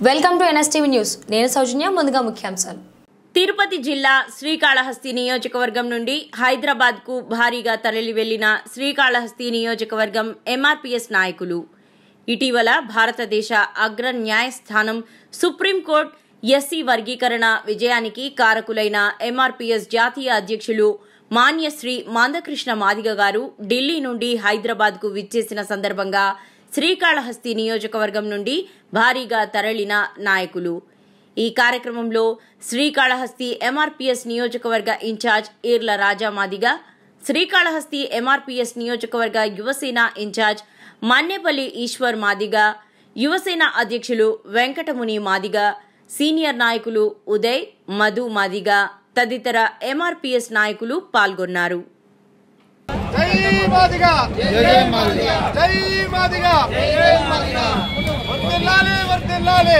welcome to NSTV news నేను సౌజన్య ముందుగా ముఖ్యాంశాలు తిరుపతి జిల్లా శ్రీకాళహస్తి నియోజకవర్గం నుండి హైదరాబాద్ కు భారీగా తరలి వెళ్లిన శ్రీకాళహస్తి నియోజకవర్గం ఎంఆర్పీఎస్ నాయకులు ఇటీవల భారతదేశ అగ్ర న్యాయస్థానం సుప్రీంకోర్టు ఎస్సీ వర్గీకరణ విజయానికి కారకులైన ఎంఆర్పీఎస్ జాతీయ అధ్యక్షులు మాన్యశ్రీ మందకృష్ణ మాదిగ గారు ఢిల్లీ నుండి హైదరాబాద్ కు విచ్చేసిన సందర్భంగా శ్రీకాళహస్తి నియోజకవర్గం నుండి భారీగా తరలిన నాయకులు ఈ కార్యక్రమంలో శ్రీకాళహస్తి ఎంఆర్పీఎస్ నియోజకవర్గ ఇన్ఛార్జ్ ఈర్ల రాజా మాదిగ శ్రీకాళహస్తి ఎంఆర్పీఎస్ నియోజకవర్గ యువసేన ఇన్ఛార్జ్ మన్నేపల్లి ఈశ్వర్ మాదిగ యువసేన అధ్యక్షులు వెంకటముని మాదిగ సీనియర్ నాయకులు ఉదయ్ మధు మాదిగ తదితర ఎంఆర్పీఎస్ నాయకులు పాల్గొన్నారు జై మాదిగా జై మాదిగా జై మాదిగా జై మాదిగా వర్దిల్లాలి వర్దిల్లాలి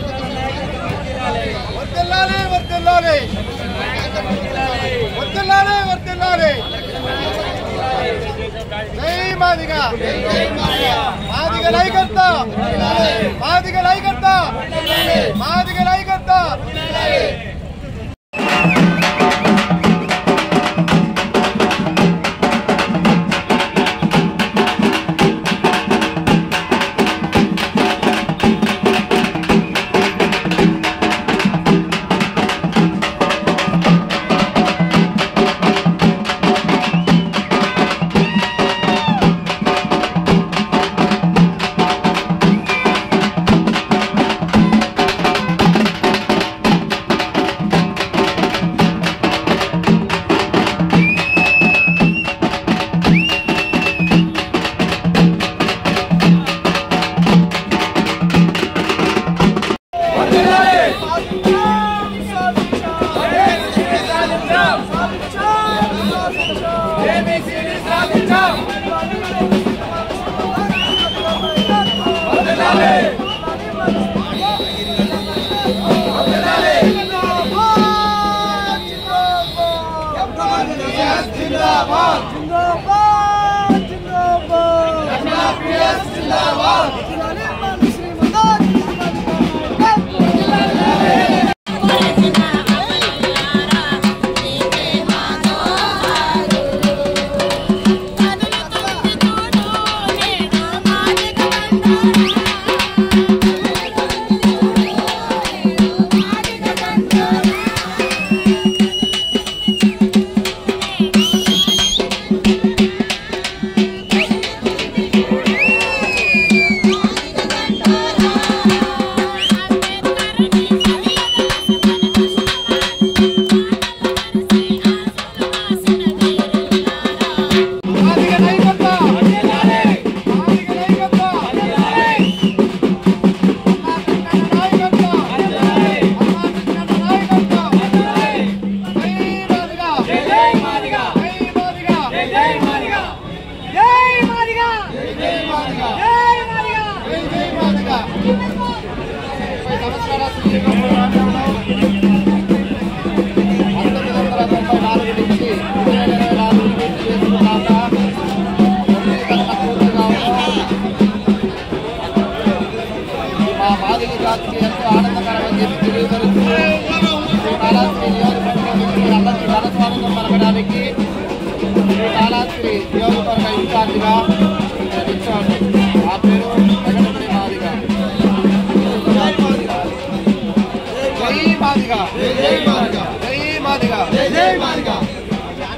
వర్దిల్లాలి వర్దిల్లాలి వర్దిల్లాలి వర్దిల్లాలి జై మాదిగా మాదిగ లైకర్త మాదిగ లైకర్త మాదిగ లైకర్త మాదిగ లైకర్త మాదిగ లైకర్త నాయకత్వ జై మాదిగా జై మాదిగా జై మాదిగా జై మాదిగా జై మాదిగా జై మాదిగా జై మాదిగా నమస్కారం శ్రీ పంతొమ్మిది వందల తొంభై నాలుగు నుంచి రెండు వేల ఇరవై నాలుగు నుంచి చేసుకున్నాక కన్నా పూర్తిగా మా బాధిక జాతికి ఎంతో ఆనందకరమని చెప్పి తెలియజేస్తూ శ్రీ కాళాస్త్రి నియోజకవర్గం నుంచి అందరికీ ఘనస్వాగతం పలకడానికి శ్రీ కాళాస్త్రి నియోజకవర్గ ఇన్ఛార్జిగా నేను ఇచ్చాను ఆ పేరు వెంకటపడి మాదిగా జై మాదిగా జై మాదిగా జై మాదిగా జై మాదిగా